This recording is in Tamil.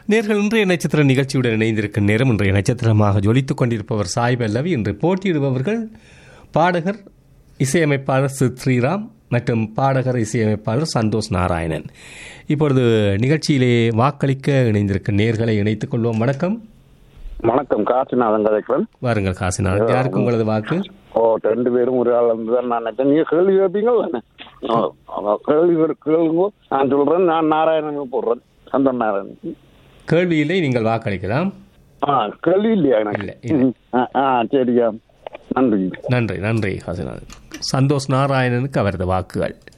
நேர்கள் இன்றைய நட்சத்திர நிகழ்ச்சியுடன் இணைந்திருக்கும் நேரம் இன்றைய நட்சத்திரமாக ஜொலித்துக் கொண்டிருப்பவர் சாய் பல்லவி இன்று போட்டியிடுபவர்கள் பாடகர் இசையமைப்பாளர் சித் ஸ்ரீராம் மற்றும் பாடகர் இசையமைப்பாளர் சந்தோஷ் நாராயணன் இப்பொழுது நிகழ்ச்சியிலே வாக்களிக்க இணைந்திருக்கும் நேர்களை இணைத்துக் கொள்வோம் வணக்கம் வணக்கம் காசிநாதன் கதைக்கிறேன் வாருங்கள் காசிநாதன் யாருக்கு உங்களது வாக்கு ஓ ரெண்டு பேரும் ஒரு ஆள் வந்து தான் நான் நினைச்சேன் நீங்க கேள்வி கேட்பீங்களா என்ன? ஓ, அவ கேள்வி கேட்டு- கேளுங்க நான் சொல்றேன் நான் நாராயணன் போடுறேன் சந்தன் நாராயணன் கேள்வியிலே நீங்கள் வாக்களிக்கலாம் ஆ கேள்வி இல்லையா எனக்கு இல்லை, இல்லை. ம், ஆ, ஆ சரியா நன்றி நன்றி நன்றி காசிநாதன் சந்தோஷ் நாராயணனுக்கு அவரது வாக்குகள்